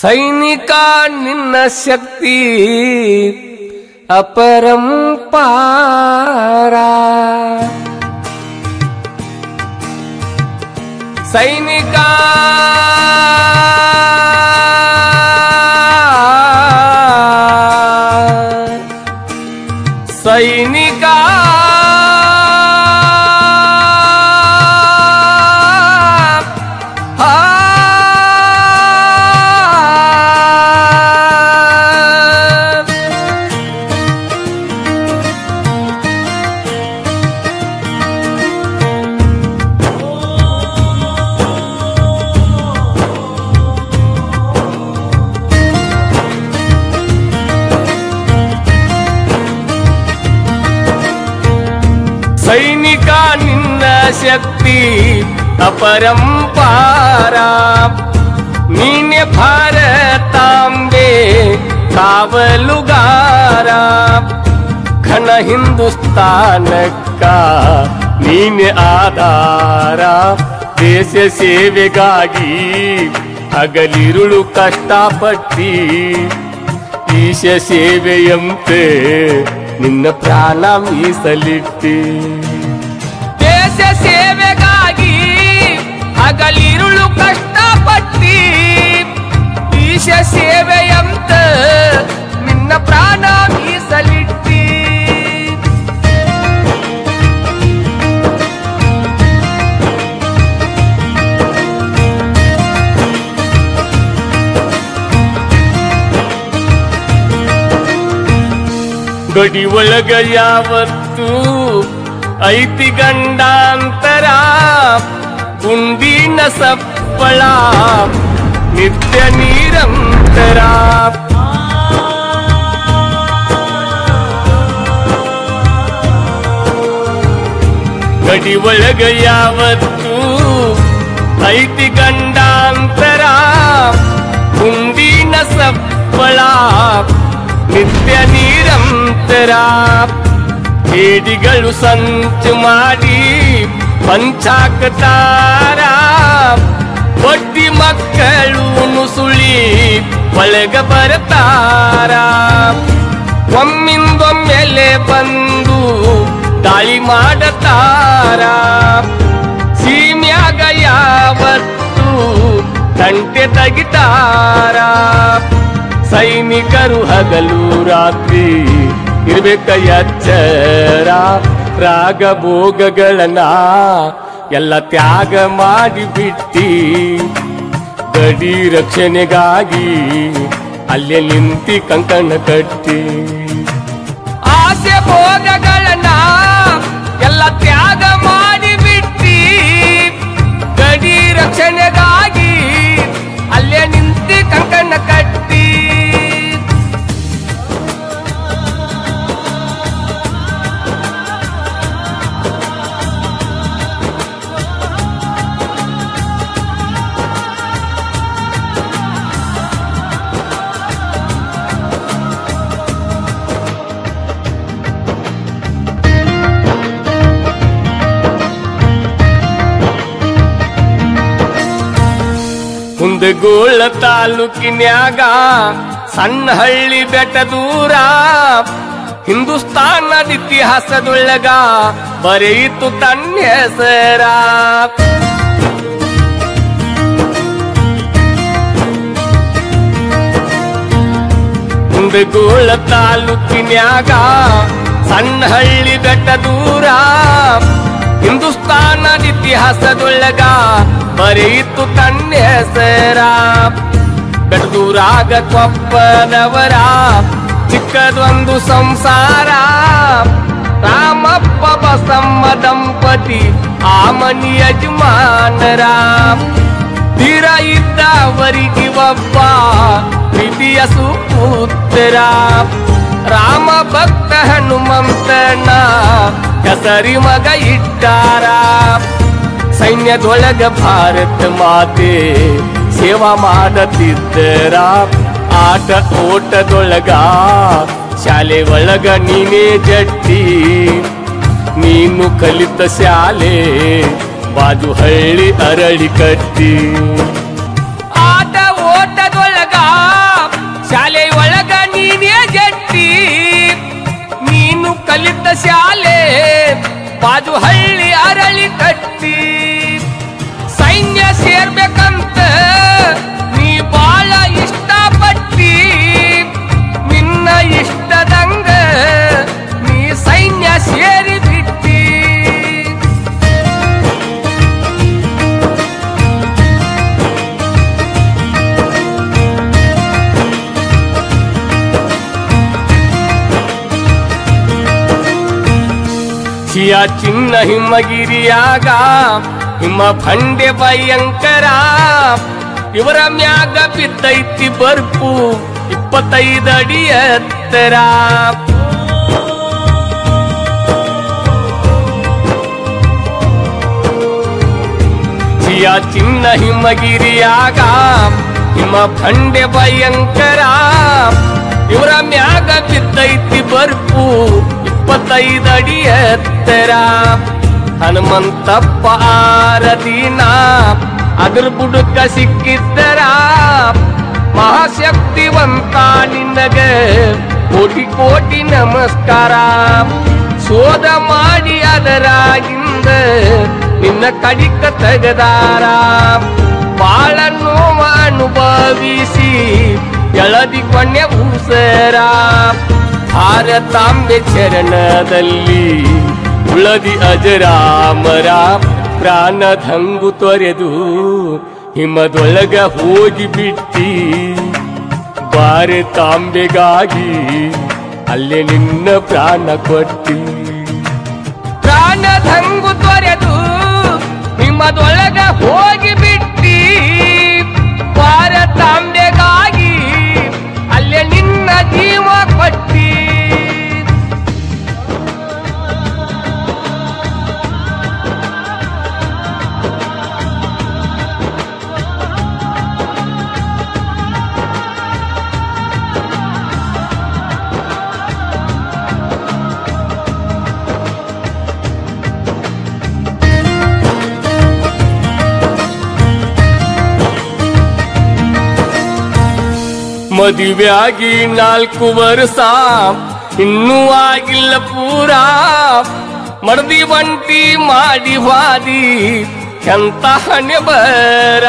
ಸೈನಿಕ ನಿನ್ನ ಶಕ್ತಿ ಅಪರಂಪಾರ ಸೈನಿಕ ಸೈನಿಕ ಆ ಸೈನಿಕ ನಿನ್ನ ಶಕ್ತಿ ಅಪರಂಪಾರ ನೀನೆ ಭಾರತಾಂಬೆ ಕಾವಲುಗಾರ ಘನ ಹಿಂದೂಸ್ತಾನಕ್ಕ ನೀನೆ ಆಧಾರ ದೇಶ ಸೇವೆಗಾಗಿ ಹಗಲಿರುಳು ಕಷ್ಟಪಟ್ಟಿ ಈಶ ಸೇವೆಯಂತೆ ನಿನ್ನ ಪ್ರಾಣ ಮೀಸಲಿಟ್ಟಿ ದೇಶ ಸೇವೆಗಾಗಿ ಹಗಲಿರುಳು ಕಷ್ಟಪಟ್ಟಿ ಈಶ ಸೇವೆಯಂತ ನಿನ್ನ ಪ್ರಾಣ ಮೀಸಲಿಟ್ಟಿ ಗಡಿ ಒಳಗ ಯಾವತ್ತು ಐತಿ ಗಂಡಾಂತರ ಗುಂಡಿನ ಸಪ್ಪಳ ನಿತ್ಯ ನಿರಂತರ ಗಡಿ ಒಳಗ ಯಾವತ್ತು ಐತಿ ಗಂಡಾಂತರ ಗುಂಡಿನ ಸಪ್ಪಳ ನಿತ್ಯ ನಿರಂತರ ಹೇಡಿಗಳು ಸಂಚು ಮಾಡಿ ಪಂಚಾಕತಾರ ಒಡ್ಡಿ ಮಕ್ಕಳು ನುಸುಳಿ ಒಳಗ ಬರ್ತಾರ ಒಮ್ಮಿಂದೊಮ್ಮೆಲೆ ಬಂದು ದಾಳಿ ಮಾಡತಾರ ಸೀಮ್ಯಾಗ ಯಾವತ್ತು ಗಂಟೆ ತೆಗಿತಾರ ಸೈನಿಕರು ಹಗಲು ರಾತ್ರಿ ಇರ್ಬೇಕ ಎಚ್ಚರ ರಾಗ ಭೋಗಗಳನ್ನ ಎಲ್ಲ ತ್ಯಾಗ ಮಾಡಿಬಿಟ್ಟಿ ಗಡಿ ರಕ್ಷಣೆಗಾಗಿ ಅಲ್ಲೇ ನಿಂತಿ ಕಂಕಣ ಕಟ್ಟಿ ಆಸೆ ಭೋಗಗಳನ್ನ ಎಲ್ಲ ತ್ಯಾಗ ಮಾಡಿಬಿಟ್ಟಿ ಗಡಿ ರಕ್ಷಣೆಗಾಗಿ ಅಲ್ಲೇ ನಿಂತಿ ಕಂಕಣ ಕಟ್ಟಿ ಕುಂದಗೋಳ ತಾಲೂಕಿನ್ಯಾಗ ಸಣ್ಣ ಹಳ್ಳಿ ಬೆಟ್ಟ ದೂರ ಹಿಂದೂಸ್ತಾನದ ಇತಿಹಾಸದೊಳಗ ಬರೆಯಿತು ತನ್ನ ಹೆಸರ ಕುಂದಗೋಳ ತಾಲೂಕಿನ್ಯಾಗ ಸಣ್ಣ ಹಳ್ಳಿ ಬೆಟ್ಟ ದೂರ ಹಿಂದೂಸ್ತಾನದ ಇತಿಹಾಸದೊಳಗ ಬರೆಯಿತು ತನ್ನ ಹೆಸರ ಬೆಟ್ಟದೂರಾಗ ಕೊಪ್ಪದವರ ಚಿಕ್ಕದೊಂದು ಸಂಸಾರ ರಾಮಪ್ಪ ಬಸಮ್ಮ ದಂಪತಿ ಆ ಮನಿ ಯಜಮಾನರ ತೀರ ಇದ್ದವರಿಗೆ ಒಬ್ಬ ಪ್ರೀತಿಯ ಸುಪುತ್ರ ರಾಮ ಭಕ್ತ ಹನುಮಂತನ ಹೆಸರಿ ಮಗ ಇಟ್ಟಾರ ಸೈನ್ಯದೊಳಗ ಭಾರತ ಮಾತೆ ಸೇವಾ ಮಾಡತಿದ್ದರ ಆಟ ಓಟದೊಳಗ ಶಾಲೆ ಒಳಗ ನೀನೇ ಜಟ್ಟಿ ನೀನು ಕಲಿತ ಶಾಲೆ ಬಾಜು ಹಳ್ಳಿ ಅರಳಿ ಕಟ್ಟಿ ಆಟ ಓಟದೊಳಗ ಬಾಜು ಹಳ್ಳಿ ಅರಳಿ ಕಟ್ಟಿ ಸೈನ್ಯ ಸೇರ್ಬೇಕಂತ ನೀ ಬಾಳ ಇಷ್ಟಪಟ್ಟಿ ನಿನ್ನ ಇಷ್ಟದಂಗ ನೀ ಸೈನ್ಯ ಸೇರಿ ಬಿಟ್ಟಿ ಸಿಯ ಚಿನ್ನ ಹಿಮ್ಮಗಿರಿಯಾಗ ಹಿಮ್ಮ ಭಂಡೆ ಭಯಂಕರ ಇವರ ಮ್ಯಾಗ ಬಿದ್ದೈತಿ ಬರ್ಪು ಇಪ್ಪತ್ತೈದು ಅಡಿ ಎತ್ತರ ಸಿಯ ಚಿನ್ನ ಹಿಮ್ಮಗಿರಿಯಾಗ ಹಿಮ್ಮ ಭಂಡೆ ಭಯಂಕರ ಇವರ ಮ್ಯಾಗ ಬಿದ್ದೈತಿ ಬರ್ಪು ಇಪ್ಪತ್ತೈದು ಅಡಿ ಎತ್ತರ ಹನುಮಂತಪ್ಪ ಆರದಿನ ಅದ್ರ ಬುಡುಕ ಸಿಕ್ಕಿದ್ದರ ಮಹಾಶಕ್ತಿವಂತ ನಿನಗ ಕೋಟಿ ಕೋಟಿ ನಮಸ್ಕಾರ ಶೋಧ ಮಾಡಿ ಅದರಾಗಿಂದ ನಿನ್ನ ಕಡಿಕ ತೆಗದಾರ ಬಾಳ ನೋವ ಅನುಭವಿಸಿ ಎಳದಿ ಕೊನೆ ಉಸರ ಭಾರತಾಂಬೆ ಚರಣದಲ್ಲಿ ಉಳದಿ ಅಜರಾಮರ ಪ್ರಾಣದಂಗು ತೊರೆದು ಹಿಮದೊಳಗ ಹೋಗಿ ಬಿಟ್ಟಿ ಭಾರತಾಂಬೆಗಾಗಿ ಅಲ್ಲೇ ನಿನ್ನ ಪ್ರಾಣ ಕೊಟ್ಟಿ ಪ್ರಾಣದಂಗು ತೊರೆದು ನಿಮ್ಮದೊಳಗ ಹೋಗಿ ಬಿಟ್ಟಿ ಭಾರತಾಂಬೆಗಾಗಿ ಅಲ್ಲೇ ನಿನ್ನ ಜೀವ ಕೊಟ್ಟಿ ಮದುವೆಯಾಗಿ ನಾಲ್ಕು ವರ್ಷ ಇನ್ನೂ ಆಗಿಲ್ಲ ಪೂರ ಮಡದಿ ಬಂಟಿ ಮಾಡಿ ವಾದಿ ಎಂತ ಹಣೆ ಬರ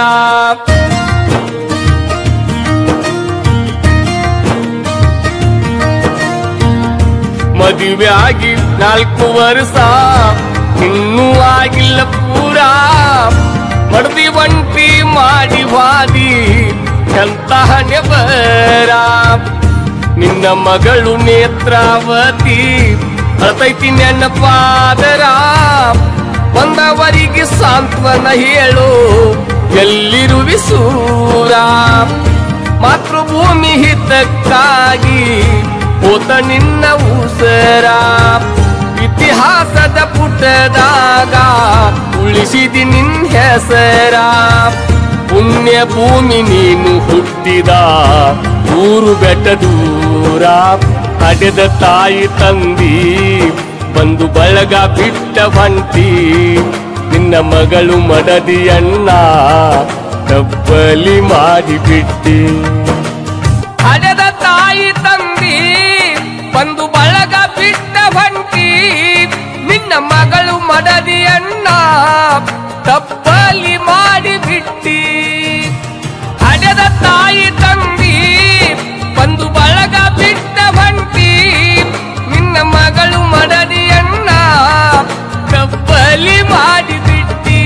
ಮದುವೆಯಾಗಿ ನಾಲ್ಕು ವರ್ಷ ಇನ್ನೂ ಆಗಿಲ್ಲ ಪೂರ ಮಡದಿ ಬಂಟಿ ಮಾಡಿ ವಾದಿ ಎಂತ ಹಣೆ ಬರ ನಿನ್ನ ಮಗಳು ನೇತ್ರಾವತಿ ಅಳತೈತಿ ನೆನಪಾದರ ಬಂದವರಿಗೆ ಸಾಂತ್ವನ ಹೇಳು ಎಲ್ಲಿರುವಿ ಸೂರ ಮಾತೃಭೂಮಿ ಹಿತಕ್ಕಾಗಿ ಹೋತ ನಿನ್ನ ಉಸರ ಇತಿಹಾಸದ ಪುಟದಾಗ ಉಳಿಸಿದಿ ನಿನ್ ಹೆಸರ ಪುಣ್ಯ ಭೂಮಿ ನೀನು ಹುಟ್ಟಿದ ಊರು ಬೆಟ್ಟ ದೂರ ಹಡೆದ ತಾಯಿ ತಂದಿ ಬಂದು ಬಳಗ ಬಿಟ್ಟ ಬಂಟಿ ನಿನ್ನ ಮಗಳು ಮಡದಿ ಅಣ್ಣ ತಪ್ಪಲಿ ಮಾಡಿಬಿಟ್ಟಿ ಹಡೆದ ತಾಯಿ ತಂದಿ ಬಂದು ಬಳಗ ಬಿಟ್ಟ ಬಂಟಿ ನಿನ್ನ ಮಗಳು ಮಡದಿ ಅಣ್ಣ ತಪ್ಪಲಿ ಮಾಡಿಬಿಟ್ಟಿ ಹಡೆದ ತಾಯಿ ತಂದಿ ಬಂದು ಬಳಗ ಬಿಟ್ಟ ಬಂಟಿ ನಿನ್ನ ಮಗಳು ಮಡದಿ ಅಣ್ಣ ತಪ್ಪಲಿ ಮಾಡಿಬಿಟ್ಟಿ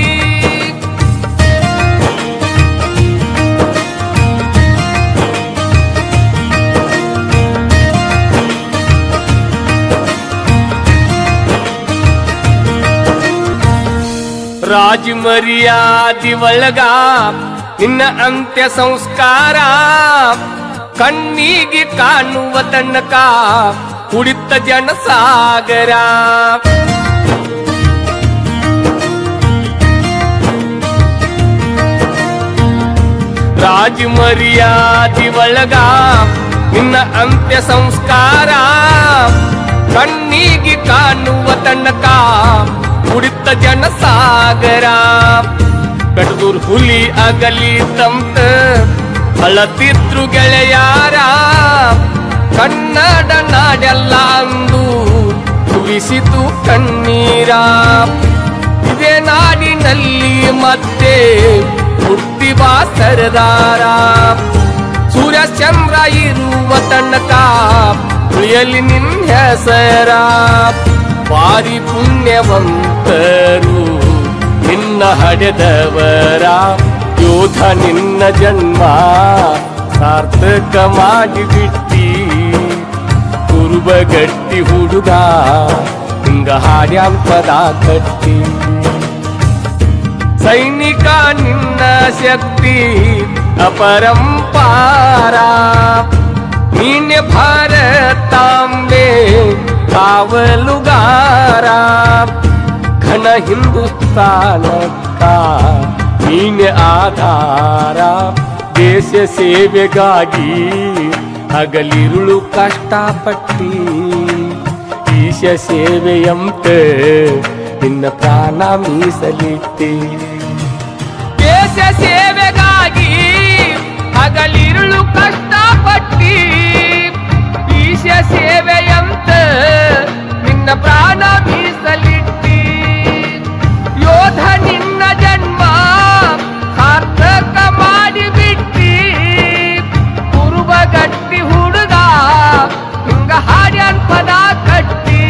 ರಾಜಮರ್ಯಾದಿ ಒಳಗ ನಿನ್ನ ಅಂತ್ಯ ಸಂಸ್ಕಾರ ಕಣ್ಣಿಗೆ ಕಾಣುವ ತನಕ ಕುಡಿತ ಜನಸಾಗರ ರಾಜಮರ್ಯಾದಿ ಒಳಗ ನಿನ್ನ ಅಂತ್ಯ ಸಂಸ್ಕಾರ ಕಣ್ಣಿಗೆ ಕಾಣುವ ತನಕ ಕುಡಿತ ಜನಸಾಗರ ಬೆಟದೂರ್ ಹುಲಿ ಅಗಲಿ ತಂತ ಅಳತಿದ್ರು ಗೆಳೆಯಾರ ಕನ್ನಡ ನಾಡೆಲ್ಲ ಅಂದು ಸುರಿಸಿತು ಕಣ್ಣೀರ ಇದೇ ನಾಡಿನಲ್ಲಿ ಮತ್ತೆ ಹುಟ್ಟಿ ಬಾ ಸರದಾರ ಸೂರ್ಯ ಚಂದ್ರ ಇರುವ ತನಕ ಉಳಿಯಲಿ ನಿನ್ನ ಹೆಸರ ಬಾರಿ ಪುಣ್ಯವಂತರು ನಿನ್ನ ಹಡೆದವರ ಯೋಧ ನಿನ್ನ ಜನ್ಮ ಸಾರ್ಥಕ ಮಾಡಿಬಿಟ್ಟಿ ಕುರುಬಗಟ್ಟಿ ಹುಡುಗ ಹಿಂಗ ಹಾಡ್ಯಾಂ ಪದ ಕಟ್ಟಿ ಸೈನಿಕ ನಿನ್ನ ಶಕ್ತಿ ಅಪರಂಪಾರ ನೀನೆ ಭಾರತಾಂಬೆ ಕಾವಲುಗಾರ ಘನ ಹಿಂದೂಸ್ತಾನಕ್ಕ ನೀನೆ ಆಧಾರ ದೇಶ ಸೇವೆಗಾಗಿ ಹಗಲಿರುಳು ಕಷ್ಟಪಟ್ಟಿ ಈಶ ಸೇವೆಯಂತ ನಿನ್ನ ಪ್ರಾಣ ಮೀಸಲಿಟ್ಟೆ ದೇಶ ಸೇವೆಗಾಗಿ ಹಗಲಿರುಳು ಕಷ್ಟಪಟ್ಟಿ ಈಶ ಸೇವೆಯಂತ ನಿನ್ನ ಪ್ರಾಣ ಮೀಸಲಿಟ್ಟಿ ಯೋಧ ನಿನ್ನ ಜನ್ಮ ಸಾರ್ಥಕ ಮಾಡಿಬಿಟ್ಟಿ ಕುರುಬಗಟ್ಟಿ ಹುಡುಗ ಹಿಂಗ ಹಾಡ್ಯಾನ್ ಪದ ಕಟ್ಟಿ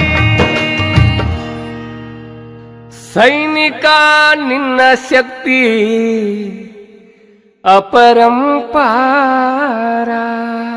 ಸೈನಿಕ ನಿನ್ನ ಶಕ್ತಿ ಅಪರಂಪಾರ